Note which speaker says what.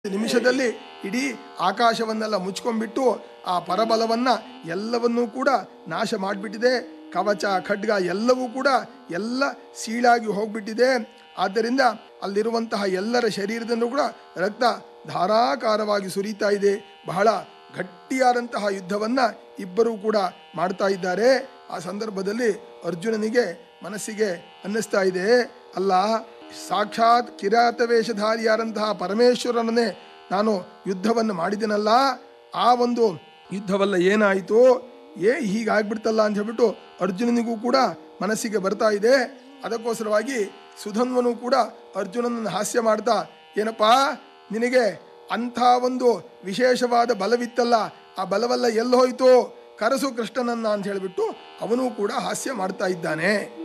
Speaker 1: ನಿಮಿಷದಲ್ಲಿ ಇಡೀ ಆಕಾಶವನ್ನೆಲ್ಲ ಮುಚ್ಕೊಂಡ್ಬಿಟ್ಟು ಆ ಪರಬಲವನ್ನ ಎಲ್ಲವನ್ನೂ ಕೂಡ ನಾಶ ಮಾಡಿಬಿಟ್ಟಿದೆ ಕವಚ ಖಡ್ಗ ಎಲ್ಲವೂ ಕೂಡ ಎಲ್ಲ ಸೀಳಾಗಿ ಹೋಗ್ಬಿಟ್ಟಿದೆ ಆದ್ದರಿಂದ ಅಲ್ಲಿರುವಂತಹ ಎಲ್ಲರ ಶರೀರದಲ್ಲೂ ಕೂಡ ರಕ್ತ ಧಾರಾಕಾರವಾಗಿ ಸುರಿತಾ ಇದೆ ಬಹಳ ಗಟ್ಟಿಯಾದಂತಹ ಯುದ್ಧವನ್ನ ಇಬ್ಬರೂ ಕೂಡ ಮಾಡ್ತಾ ಇದ್ದಾರೆ ಆ ಸಂದರ್ಭದಲ್ಲಿ ಅರ್ಜುನನಿಗೆ ಮನಸ್ಸಿಗೆ ಅನ್ನಿಸ್ತಾ ಇದೆ ಅಲ್ಲ ಸಾಕ್ಷಾತ್ ಕಿರಾತ ವೇಷಧಾರಿಯಾದಂತಹ ಪರಮೇಶ್ವರನನ್ನೇ ನಾನು ಯುದ್ಧವನ್ನು ಮಾಡಿದೆನಲ್ಲ ಆ ಒಂದು ಯುದ್ಧವಲ್ಲ ಏನಾಯಿತು ಏ ಹೀಗಾಗ್ಬಿಡ್ತಲ್ಲ ಅಂತ ಹೇಳ್ಬಿಟ್ಟು ಅರ್ಜುನನಿಗೂ ಕೂಡ ಮನಸ್ಸಿಗೆ ಬರ್ತಾ ಇದೆ ಅದಕ್ಕೋಸ್ಕರವಾಗಿ ಸುಧನ್ವನು ಕೂಡ ಅರ್ಜುನನನ್ನು ಹಾಸ್ಯ ಮಾಡ್ತಾ ಏನಪ್ಪಾ ನಿನಗೆ ಅಂಥ ಒಂದು ವಿಶೇಷವಾದ ಬಲವಿತ್ತಲ್ಲ ಆ ಬಲವೆಲ್ಲ ಎಲ್ಲಿ ಹೋಯ್ತು ಕರಸು ಕೃಷ್ಣನನ್ನ ಅಂತ ಹೇಳಿಬಿಟ್ಟು ಅವನು ಕೂಡ ಹಾಸ್ಯ ಮಾಡ್ತಾ ಇದ್ದಾನೆ